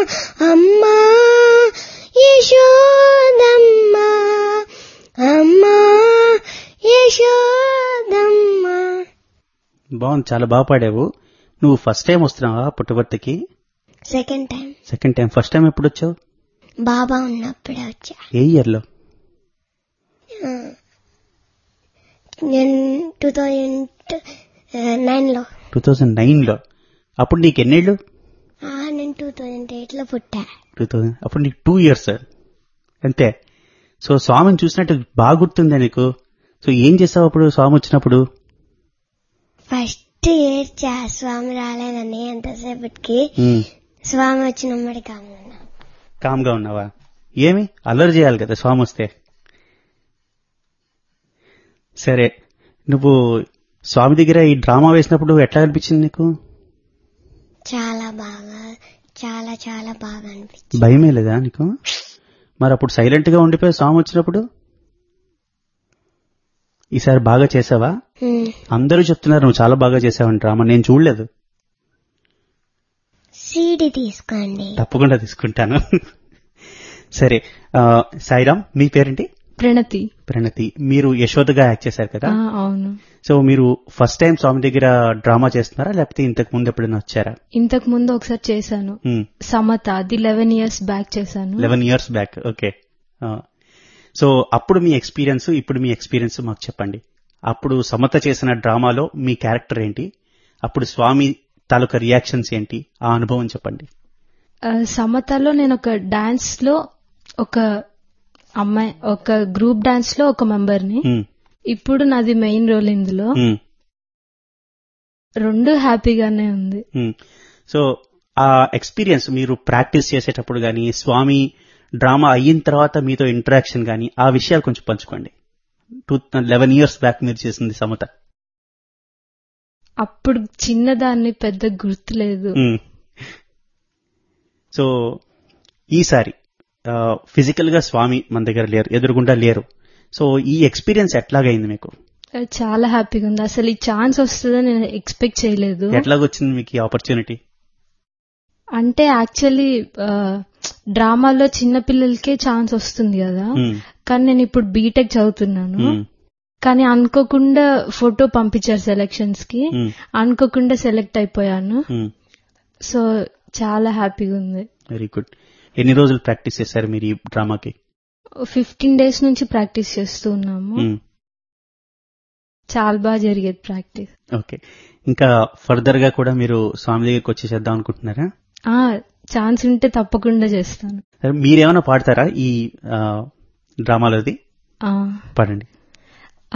అమ్మా యశోదమ్మ అమ్మా యశోదమ్మ బాగుంది చాలా బాగా పాడావు నువ్వు ఫస్ట్ టైం వస్తున్నావా పుట్టబర్తికి second time second time first time ఎప్పుడు వచ్చావు బాబా ఉన్నప్పుడే వచ్చా ఏ ఇయర్లో నేను టూ థౌజండ్ నైన్లో టూ థౌజండ్ నైన్లో అప్పుడు నీకు ఎన్నేళ్ళు నేను టూ థౌజండ్ ఎయిట్లో పుట్టా టూ థౌజండ్ అప్పుడు నీకు టూ ఇయర్స్ అంతే సో స్వామిని చూసినట్టు బాగా గుర్తుందా నీకు సో ఏం చేసావు అప్పుడు స్వామి వచ్చినప్పుడు ఫస్ట్ ఏడ్చా స్వామి రాలేదని ఎంతసేపటికి ఉమ్, స్వామి వచ్చినమ్మడి కామన్నా కామ్గా ఉన్నావా ఏమి అల్లరి చేయాలి కదా స్వామి వస్తే సరే నువ్వు స్వామి దగ్గర ఈ డ్రామా వేసినప్పుడు ఎట్లా అనిపించింది నీకు చాలా బాగా చాలా చాలా బాగా అనిపించింది భయమే లేదా నీకు మరి అప్పుడు సైలెంట్ గా ఉండిపోయి స్వామి వచ్చినప్పుడు ఈసారి బాగా చేసావా ఉమ్. అందరూ చెప్తున్నారు నువ్వు చాలా బాగా చేసావని డ్రామా నేను చూడలేదు సీడీ తీసుకోండి తప్పకుండా తీసుకుంటాను సరే ఆ, సాయిరామ్ మీ పేరేంటి ప్రణతి ప్రణతి మీరు యశోదగా యాక్ట్ చేశారు కదా ఆ, అవును సో మీరు ఫస్ట్ టైం స్వామి దగ్గర డ్రామా చేస్తున్నారా లేకపోతే ఇంతకు ముందు ఎప్పుడైనా వచ్చారా ఇంతకు ముందు ఒకసారి చేశాను సమత అది లెవెన్ ఇయర్స్ బ్యాక్ చేశాను eleven years back okay so అప్పుడు మీ ఎక్స్పీరియన్స్ ఇప్పుడు మీ ఎక్స్పీరియన్స్ మాకు చెప్పండి అప్పుడు సమత చేసిన డ్రామాలో మీ క్యారెక్టర్ ఏంటి అప్పుడు స్వామి తాలూకా రియాక్షన్స్ ఏంటి ఆ అనుభవం చెప్పండి ఆ, సమతలో నేను ఒక డాన్స్ లో ఒక అమ్మాయి ఒక గ్రూప్ డాన్స్ లో ఒక మెంబర్ ని మ్మ్. ఇప్పుడు నాది మెయిన్ రోల్ ఇందులో మ్మ్. రెండు హ్యాపీగానే ఉంది మ్మ్. సో ఆ ఎక్స్పీరియన్స్ మీరు ప్రాక్టీస్ చేసేటప్పుడు కానీ స్వామి డ్రామా అయిన తర్వాత మీతో ఇంటరాక్షన్ కానీ ఆ విషయాలు కొంచెం పంచుకోండి టూ లెవెన్ ఇయర్స్ బ్యాక్ మీరు చేసింది సమత అప్పుడు చిన్నదాన్ని పెద్ద గుర్తులేదు మ్మ్. సో ఈసారి ఫిజికల్ గా స్వామి మన దగ్గర లేరు ఎదురుగుండా లేరు సో ఈ ఎక్స్పీరియన్స్ ఎట్లాగైంది మీకు ఆ, చాలా హ్యాపీగా ఉంది అసలు ఈ ఛాన్స్ వస్తుందని నేను ఎక్స్పెక్ట్ చేయలేదు ఎట్లాగొచ్చింది మీకు ఈ ఆపర్చునిటీ అంటే యాక్చువల్లీ డ్రామాలో చిన్న పిల్లలకే ఛాన్స్ వస్తుంది కదా కానీ నేను ఇప్పుడు బీటెక్ చదువుతున్నాను కానీ అనుకోకుండా ఫోటో పంపించారు సెలక్షన్స్ కి అనుకోకుండా సెలెక్ట్ అయిపోయాను సో చాలా హ్యాపీగా ఉంది వెరీ గుడ్ ఎన్ని రోజులు ప్రాక్టీస్ చేశారు మీరు ఈ డ్రామాకి ఫిఫ్టీన్ డేస్ నుంచి ప్రాక్టీస్ చేస్తూ ఉన్నాము చాలా బాగా జరిగేది ప్రాక్టీస్ ఓకే ఇంకా ఫర్దర్ గా కూడా మీరు స్వామి దగ్గరికి వచ్చి చేద్దాం అనుకుంటున్నారా ఆ ఛాన్స్ ఉంటే తప్పకుండా చేస్తాను సరే, మీరేమైనా పాడతారా ఈ డ్రామాలోది ఆ పాడండి